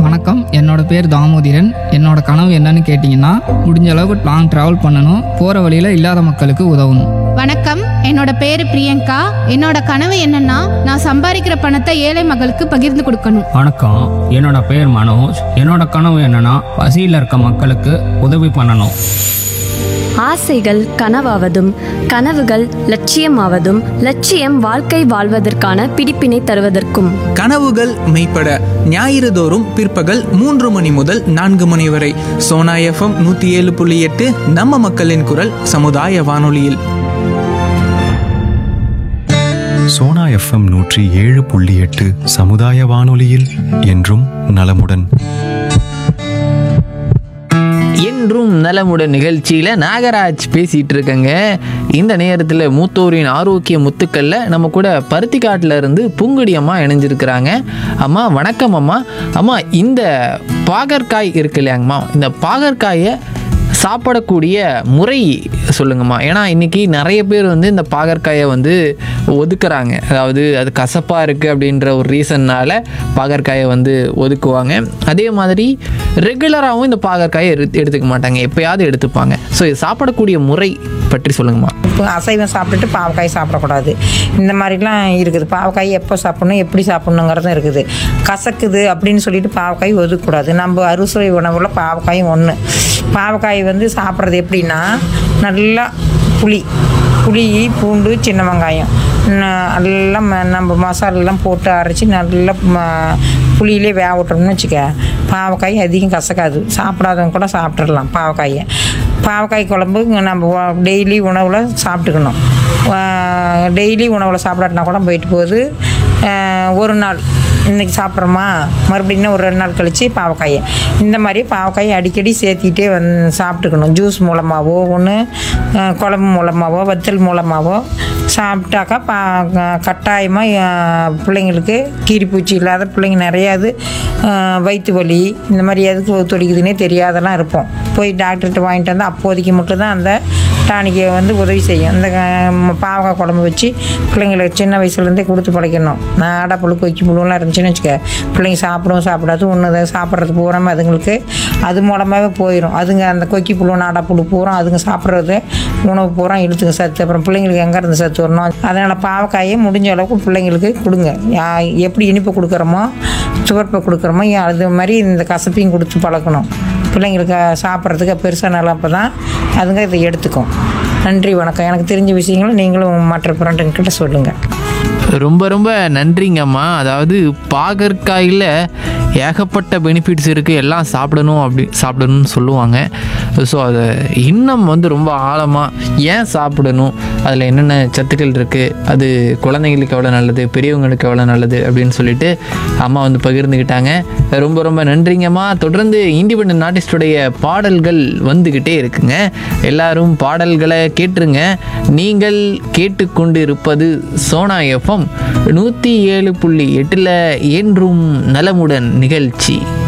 வணக்கம் என்னோட பேர் தாமோதிரன் என்னோட கனவு என்னன்னு கேட்டிங்கன்னா முடிஞ்ச அளவுக்கு லாங் ட்ராவல் பண்ணணும் போகிற வழியில் இல்லாத மக்களுக்கு உதவணும் வணக்கம் என்னோட பேரு பிரியங்கா என்னோட கனவு என்னன்னா நான் சம்பாதிக்கிற பணத்தை ஏழை மகளுக்கு பகிர்ந்து கொடுக்கணும் வணக்கம் என்னோட பேர் மனோஜ் என்னோட கனவு என்னன்னா பசியில் இருக்க மக்களுக்கு உதவி பண்ணணும் ஆசைகள் கனவாவதும் கனவுகள் லட்சியமாவதும் லட்சியம் வாழ்க்கை வாழ்வதற்கான பிடிப்பினை தருவதற்கும் கனவுகள் மெய்ப்பட ஞாயிறு தோறும் பிற்பகல் மூன்று மணி முதல் நான்கு மணி வரை சோனா எஃப்எம் நூற்றி ஏழு புள்ளி எட்டு நம்ம மக்களின் குரல் சமுதாய வானொலியில் சோனா எஃப்எம் நூற்றி ஏழு புள்ளி எட்டு சமுதாய வானொலியில் என்றும் நலமுடன் என்றும் நலமுடன் நிகழ்ச்சியில் நாகராஜ் பேசிகிட்டு இருக்கங்க இந்த நேரத்தில் மூத்தோரின் ஆரோக்கிய முத்துக்களில் நம்ம கூட பருத்திக்காட்டில் இருந்து பூங்குடி அம்மா இணைஞ்சிருக்கிறாங்க அம்மா வணக்கம் அம்மா அம்மா இந்த பாகற்காய் இருக்கு இல்லையாங்கம்மா இந்த பாகற்காயை சாப்பிடக்கூடிய முறை சொல்லுங்கம்மா ஏன்னா இன்னைக்கு நிறைய பேர் வந்து இந்த பாகற்காயை வந்து ஒதுக்குறாங்க அதாவது அது கசப்பாக இருக்குது அப்படின்ற ஒரு ரீசன்னால் பாகற்காயை வந்து ஒதுக்குவாங்க அதே மாதிரி ரெகுலராகவும் இந்த பாகற்காயை எடுத்து எடுத்துக்க மாட்டாங்க எப்பயாவது எடுத்துப்பாங்க ஸோ இது சாப்பிடக்கூடிய முறை பற்றி சொல்லுங்கம்மா இப்போ அசைவம் சாப்பிட்டுட்டு பாவக்காய் சாப்பிடக்கூடாது இந்த மாதிரிலாம் இருக்குது பாவக்காய் எப்போ சாப்பிடணும் எப்படி சாப்பிடணுங்கிறதும் இருக்குது கசக்குது அப்படின்னு சொல்லிட்டு பாவக்காய் ஒதுக்கக்கூடாது நம்ம அறுசுவை உணவுல பாவக்காயும் ஒன்று பாவக்காய் வந்து சாப்பிட்றது எப்படின்னா நல்லா புளி புளி பூண்டு சின்ன வெங்காயம் ந- நல்லா ம- நம்ம மசாலெல்லாம் போட்டு அரைச்சி நல்லா ம- புளியிலே வேக விட்டோம்னு வச்சுக்க பாவக்காய் அதிகம் கசக்காது சாப்பிடாதவங்க கூட சாப்பிட்றலாம் பாவக்காயை பாவக்காய் குழம்பு நம்ம டெய்லி உணவில் சாப்பிட்டுக்கணும் டெய்லி உணவில் சாப்பிடாட்டினா கூட போயிட்டு போகுது ஆஹ் ஒரு நாள் இன்றைக்கி சாப்பிட்றோமா மறுபடியும் இன்னும் ஒரு ரெண்டு நாள் கழித்து பாவக்காயை இந்த மாதிரி பாவக்காயை அடிக்கடி சேர்த்திட்டே வந் சாப்பிட்டுக்கணும் ஜூஸ் மூலமாகவோ ஒன்று குழம்பு மூலமாகவோ வத்தல் மூலமாகவோ சாப்பிட்டாக்கா பா கட்டாயமாக பிள்ளைங்களுக்கு கீரிப்பூச்சி இல்லாத பிள்ளைங்க நிறையாது ஆஹ் வயிற்று வலி இந்த மாதிரி எதுக்கு ஒத்துழைக்குதுன்னே தெரியாதெல்லாம் இருப்போம் போய் டாக்டர்கிட்ட வாங்கிட்டு வந்து அப்போதைக்கு மட்டும்தான் அந்த டானிக்கை வந்து உதவி செய்யும் இந்த க- பாவக்காய் குழம்பு வச்சு பிள்ளைங்களுக்கு சின்ன வயசுலேருந்தே கொடுத்து பழக்கணும் நாடா புழு கொக்கி புழுலாம் இருந்துச்சுன்னு வச்சுக்க பிள்ளைங்க சாப்பிடவும் சாப்பிடாது ஒன்று சாப்பிட்றது பூராம அதுங்களுக்கு அது மூலமாகவே போயிடும் அதுங்க அந்த கொக்கி புழு நாடா புழு பூரா அதுங்க சாப்பிட்றது உணவு பூரா இழுத்துங்க சத்து அப்புறம் பிள்ளைங்களுக்கு எங்கே இருந்து சத்து வரணும் அதனால் பாவக்காயை முடிஞ்ச அளவுக்கு பிள்ளைங்களுக்கு கொடுங்க யா- எப்படி இனிப்பு கொடுக்குறோமோ சுவர்ப்பை கொடுக்குறோமோ அது மாதிரி இந்த கசப்பையும் கொடுத்து பழக்கணும் பிள்ளைங்களுக்கு சாப்பிட்றதுக்கு பெருசாக நல்லா அப்போ தான் அதுங்க இதை எடுத்துக்கும் நன்றி வணக்கம் எனக்கு தெரிஞ்ச விஷயங்களை நீங்களும் மற்ற ஃப்ரெண்டுங்கிட்ட சொல்லுங்கள் ரொம்ப ரொம்ப நன்றிங்கம்மா அதாவது பாகற்காயில் ஏகப்பட்ட பெனிஃபிட்ஸ் இருக்குது எல்லாம் சாப்பிடணும் அப்படி சாப்பிடணும்னு சொல்லுவாங்க ஸோ அதை இன்னும் வந்து ரொம்ப ஆழமாக ஏன் சாப்பிடணும் அதில் என்னென்ன சத்துக்கள் இருக்குது அது குழந்தைங்களுக்கு எவ்வளோ நல்லது பெரியவங்களுக்கு எவ்வளோ நல்லது அப்படின்னு சொல்லிட்டு அம்மா வந்து பகிர்ந்துக்கிட்டாங்க ரொம்ப ரொம்ப நன்றிங்கம்மா தொடர்ந்து இண்டிபெண்ட் ஆர்டிஸ்டுடைய பாடல்கள் வந்துக்கிட்டே இருக்குங்க எல்லாரும் பாடல்களை கேட்டுருங்க நீங்கள் கேட்டுக்கொண்டு இருப்பது சோனா எஃப்எம் நூற்றி ஏழு புள்ளி எட்டில் என்றும் நலமுடன் நிகழ்ச்சி